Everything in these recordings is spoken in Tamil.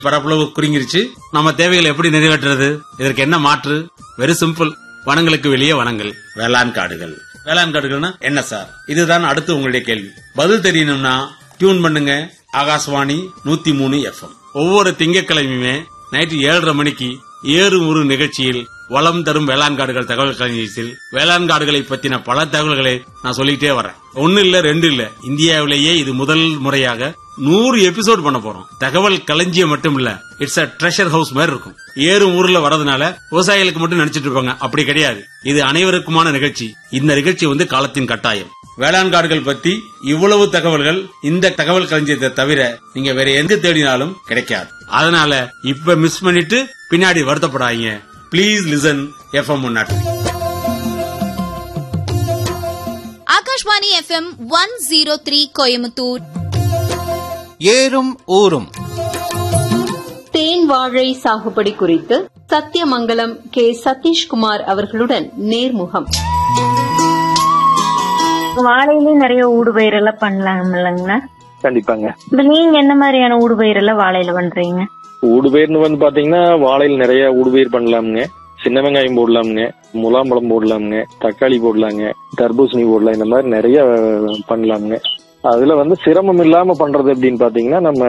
பரப்பளவு குறுங்கிருச்சு நம்ம தேவைகளை எப்படி நிறைவேற்றுறது இதற்கு என்ன மாற்று வெரி சிம்பிள் வனங்களுக்கு வெளியே வனங்கள் வேளாண் காடுகள் வேளாண் காடுகள்னா என்ன சார் இதுதான் அடுத்து உங்களுடைய கேள்வி பதில் தெரியணும்னா டியூன் பண்ணுங்க ஆகாஷ்வாணி நூத்தி மூணு எஃப்எம் ஒவ்வொரு திங்கட்கிழமையுமே நைட்டு ஏழரை மணிக்கு ஏறு ஒரு நிகழ்ச்சியில் வளம் தரும் வேளாண் காடுகள் தகவல் களஞ்சியத்தில் வேளாண் காடுகளை பத்தின பல தகவல்களை நான் சொல்லிட்டே வரேன் ஒன்னு இல்ல ரெண்டு இல்ல இந்தியாவிலேயே இது முதல் முறையாக நூறு எபிசோட் பண்ண போறோம் தகவல் களஞ்சியம் மட்டும் இல்ல இட்ஸ் அ ட்ரெஷர் ஹவுஸ் மாதிரி இருக்கும் ஏறும் ஊர்ல வரதுனால விவசாயிகளுக்கு மட்டும் நினைச்சிட்டு இருப்பாங்க அப்படி கிடையாது இது அனைவருக்குமான நிகழ்ச்சி இந்த நிகழ்ச்சி வந்து காலத்தின் கட்டாயம் வேளாண் காடுகள் பத்தி இவ்வளவு தகவல்கள் இந்த தகவல் களஞ்சியத்தை தவிர நீங்க வேற எங்க தேடினாலும் கிடைக்காது அதனால இப்ப மிஸ் பண்ணிட்டு பின்னாடி வருத்தப்படாதீங்க ப்ளீஸ் லிசன் எஃப்எம் முன்னாடி Akashvani FM one zero three Coimbatore ஏறும் ஊரும் தேன் வாழை சாகுபடி குறித்து சத்தியமங்கலம் கே சதீஷ்குமார் அவர்களுடன் நேர்முகம் வாழையிலயும் நிறைய ஊடுபயிர் எல்லாம் பண்ணலாம் இல்லைங்கண்ணா கண்டிப்பாங்க இப்ப நீங்க என்ன மாதிரியான ஊடுபயிர் எல்லாம் வாழையில பண்றீங்க ஊடுபயிர்னு வந்து பாத்தீங்கன்னா வாழையில் நிறைய ஊடுபயிர் பண்ணலாமுங்க சின்ன வெங்காயம் போடலாமுங்க முலாம்பழம் போடலாமுங்க தக்காளி போடலாங்க தர்பூசணி போடலாம் இந்த மாதிரி நிறைய பண்ணலாமுங்க அதுல வந்து சிரமம் இல்லாம பண்றது அப்படின்னு பாத்தீங்கன்னா நம்ம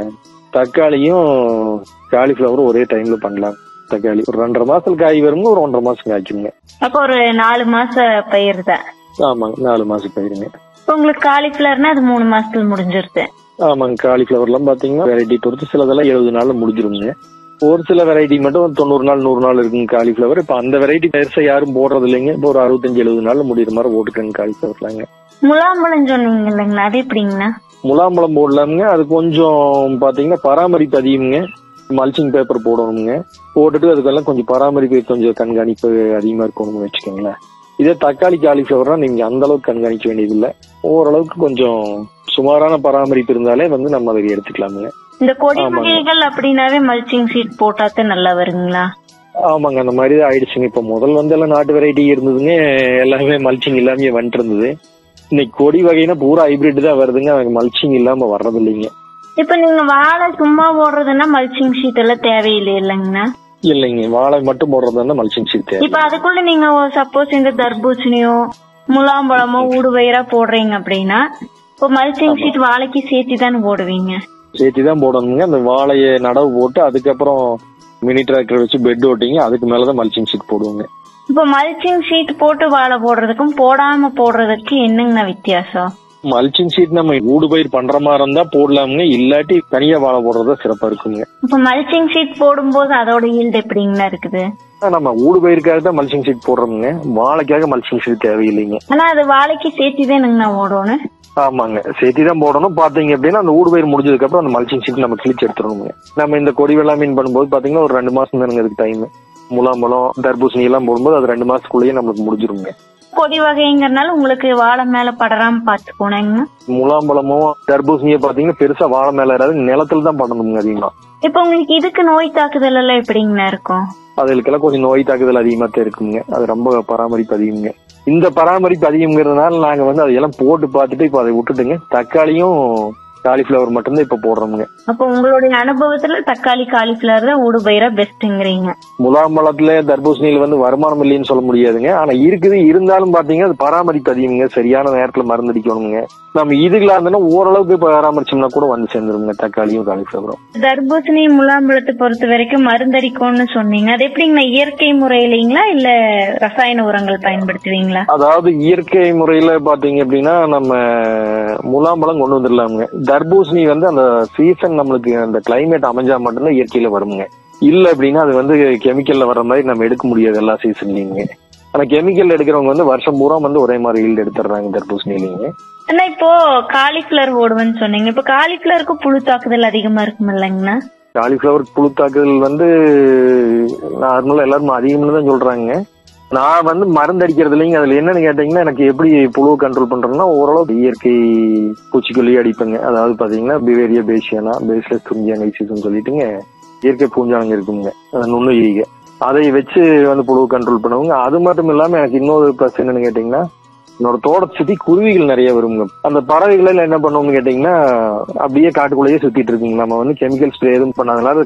தக்காளியும் காலிஃபிளவரும் ஒரே டைம்ல பண்ணலாம் தக்காளி ஒரு ரெண்டரை மாசத்துல காய் வருங்க ஒரு ஒன்றரை மாசம் காய்க்குங்க அப்ப ஒரு நாலு மாச பயிர் தான் ஆமாங்க நாலு மாசம் பயிருங்க இப்ப உங்களுக்கு காலிஃபிளவர்னா அது மூணு மாசத்துல முடிஞ்சிருது ஆமாங்க காலிஃபிளவர்லாம் பாத்தீங்கன்னா வெரைட்டி பொறுத்து சிலதெல்லாம் எழுபது நாள்ல முடிஞ்சிருங்க ஒரு சில வெரைட்டி மட்டும் தொண்ணூறு நாள் நூறு நாள் இருக்குங்க காலிஃபிளவர் இப்ப அந்த வெரைட்டி பெருசா யாரும் போடுறது இல்லைங்க இப்போ ஒரு அறுபத்தஞ்சு எழுபது நாள்ல முடியிற மாதிரி போட்டுக்கங்க காலிஃபிளவர்லாங்க முலாம்பழம் சொன்னீங்க இல்லைங்களா அது எப்படிங்கண்ணா முலாம்பழம் போடலாமுங்க அது கொஞ்சம் பாத்தீங்கன்னா பராமரிப்பு அதிகமுங்க மல்ச்சிங் பேப்பர் போடணுங்க போட்டுட்டு அதுக்கெல்லாம் கொஞ்சம் பராமரிப்பு கொஞ்சம் கண்காணிப்பு அதிகமா இருக்கணும்னு வச்சுக்கோங்களேன் இதே தக்காளி காலிஃபிளவர்னா நீங்க அந்த அளவுக்கு கண்காணிக்க வேண்டியதில்லை ஓரளவுக்கு கொஞ்சம் சுமாரான பராமரிப்பு இருந்தாலே வந்து நம்ம அதை எடுத்துக்கலாமுங்க இந்த கொடி ஆமாங்க. வகைகள் அப்படின்னாவே மல்ச்சிங் சீட் போட்டாதான் நல்லா வருங்களா ஆமாங்க அந்த மாதிரி தான் ஆயிடுச்சுங்க இப்ப முதல் வந்து எல்லாம் நாட்டு வெரைட்டி இருந்ததுங்க எல்லாமே மல்ச்சிங் இல்லாம வந்துட்டு இருந்தது இன்னைக்கு கொடி வகைனா பூரா ஹைபிரிட் தான் வருதுங்க அதுக்கு மல்ச்சிங் இல்லாம வர்றது இல்லைங்க இப்ப நீங்க வாழை சும்மா போடுறதுன்னா மல்ச்சிங் ஷீட் எல்லாம் தேவையில்லை இல்லைங்கண்ணா இல்லைங்க வாழை மட்டும் போடுறது வந்து மல்ச்சிங் சீட் தேவை இப்ப அதுக்குள்ள நீங்க சப்போஸ் இந்த தர்பூசணியோ முலாம்பழமோ ஊடுபயிரா போடுறீங்க அப்படின்னா இப்போ மல்ச்சிங் ஷீட் வாழைக்கு சேர்த்து தானே போடுவீங்க சேர்த்தி தான் போடணுங்க அந்த வாழையை நடவு போட்டு அதுக்கப்புறம் மினி டிராக்டர் வச்சு பெட் ஓட்டிங்க அதுக்கு மேலதான் மல்ச்சிங் சீட் போடுவோங்க இப்போ மல்ச்சிங் ஷீட் போட்டு வாழை போடுறதுக்கும் போடாம போடுறதுக்கு என்னங்கண்ணா வித்தியாசம் மல்ச்சிங் ஷீட் நம்ம ஊடுபயிர் பண்ற மாதிரி இருந்தா போடலாமுங்க இல்லாட்டி தனியா வாழை போடுறதா சிறப்பா இருக்குங்க இப்போ மல்ச்சிங் ஷீட் போடும்போது அதோட ஈல்டு எப்படிங்கண்ணா இருக்குது ஆனா, நம்ம ஊடுபயிருக்காக தான் மல்ச்சிங் ஷீட் போடுறோமுங்க வாழைக்காக மல்ச்சிங் ஷீட் தேவையில்லைங்க ஆனா அது வாழைக்கு சேர்த்து தான் என்னங்கண்ணா ஓடணும் ஆமாங்க சேர்த்தி தான் போடணும் பாத்தீங்க அப்படின்னா அந்த ஊடுபயிர் முடிஞ்சதுக்கு அப்புறம் அந்த மல்ச்சிங் ஷீட் நம்ம கிழிச்சு எடுத்துடணுங்க நம்ம இந்த கொடி வெள்ளா மீன் பண்ணும்போது பாத்தீங்கன்னா ஒரு ரெண்டு மாசம் தானுங்க அதுக்கு டைம் முலாம்பழம் தர்பூசணி எல்லாம் போடும்போது அது ரெண்டு மாசத்துக்குள்ளேயே நம்மளுக்கு முடிஞ்சிருங்க கொடி வகைங்கிறனால உங்களுக்கு வாழை மேல படராம பாத்துக்கோனேங்க முலாம்பழமும் தர்பூசணியை பாத்தீங்கன்னா பெருசா வாழை மேல ஏறாது நிலத்துல தான் பண்ணணுங்க அதிகமா இப்போ உங்களுக்கு இதுக்கு நோய் தாக்குதல் எல்லாம் எப்படிங்கண்ணா இருக்கும் அதுகளுக்கெல்லாம் கொஞ்சம் நோய் தாக்குதல் அதிகமா தான் இருக்குங்க அது ரொம்ப பராமரிப்பு அதிகங்க இந்த பராமரிப்பு அதிகம்ங்கிறதுனால நாங்க வந்து அதையெல்லாம் போட்டு பார்த்துட்டு இப்ப அதை விட்டுட்டுங்க தக்காளியும் காலிஃபிளவர் மட்டும்தான் இப்ப போடுறோமுங்க அப்போ உங்களுடைய அனுபவத்துல தக்காளி காலிஃபிளவர் தான் ஊடுபயிரா பெஸ்ட்ங்கிறீங்க முலாம்பழத்துல தர்பூசணியில வந்து வருமானம் இல்லைன்னு சொல்ல முடியாதுங்க ஆனா இருக்குது இருந்தாலும் பாத்தீங்கன்னா அது பராமரிப்பு அதிகமுங்க சரியான நேரத்துல மருந்து அடிக்கணுங்க நம்ம இதுகளா இருந்தோம்னா ஓரளவுக்கு பராமரிச்சோம்னா கூட வந்து சேர்ந்துருங்க தக்காளியும் காலிஃபிளவரும் தர்பூசணி முலாம்பழத்தை பொறுத்த வரைக்கும் மருந்தடிக்கும்னு சொன்னீங்க அது எப்படிங்கண்ணா இயற்கை முறையிலீங்களா இல்ல ரசாயன உரங்கள் பயன்படுத்துவீங்களா அதாவது இயற்கை முறையில பாத்தீங்க அப்படின்னா நம்ம முலாம்பழம் கொண்டு வந்துடலாமுங்க தர்பூசணி வந்து அந்த சீசன் நம்மளுக்கு அந்த கிளைமேட் அமைஞ்சா மட்டும்தான் இயற்கையில வருங்க இல்ல அப்படின்னா அது வந்து கெமிக்கல்ல வர்ற மாதிரி நம்ம எடுக்க முடியாது எல்லா சீசன்லயுங்க ஆனா கெமிக்கல் எடுக்கிறவங்க வந்து வருஷம் பூரா வந்து ஒரே மாதிரி ஈல்டு எடுத்துடுறாங்க தர்பூசணிலைங்க அண்ணா இப்போ காலிஃபிளவர் ஓடுவேன்னு சொன்னீங்க இப்போ காலிஃபிளவருக்கு புழு தாக்குதல் அதிகமா இருக்கும் இல்லைங்கண்ணா காலிஃபிளவர் புழு தாக்குதல் வந்து நார்மலா எல்லாரும் அதிகம்னு தான் சொல்றாங்க நான் வந்து மருந்து அடிக்கிறது இல்லைங்க அதுல என்னன்னு கேட்டீங்கன்னா எனக்கு எப்படி புழுவை கண்ட்ரோல் பண்றேன்னா ஓரளவு இயற்கை பூச்சிக்கொல்லி அடிப்பேங்க அதாவது பாத்தீங்கன்னா பிவேரியா பேசியானா பேஸ்லெஸ் துங்கியாங்கைசிஸ்னு சொல்லிட்டுங்க இயற்கை பூஞ்சானங்க இருக்குங்க அது நுண்ணுயிரிக அதை வச்சு வந்து புழுவை கண்ட்ரோல் பண்ணுவாங்க அது மட்டும் இல்லாம எனக்கு இன்னொரு ப்ளஸ் என்னன்னு கேட்டீங்கன்னா என்னோட தோட்டத்தை சுத்தி குருவிகள் நிறைய வருங்க அந்த பறவைகள் எல்லாம் என்ன பண்ணுவோம்னு கேட்டீங்கன்னா அப்படியே காட்டுக்குள்ளேயே சுத்திட்டு இருக்குங்க நம்ம வந்து கெமிக்கல் ஸ்ப்ரே எதுவும் பண்ணாதனால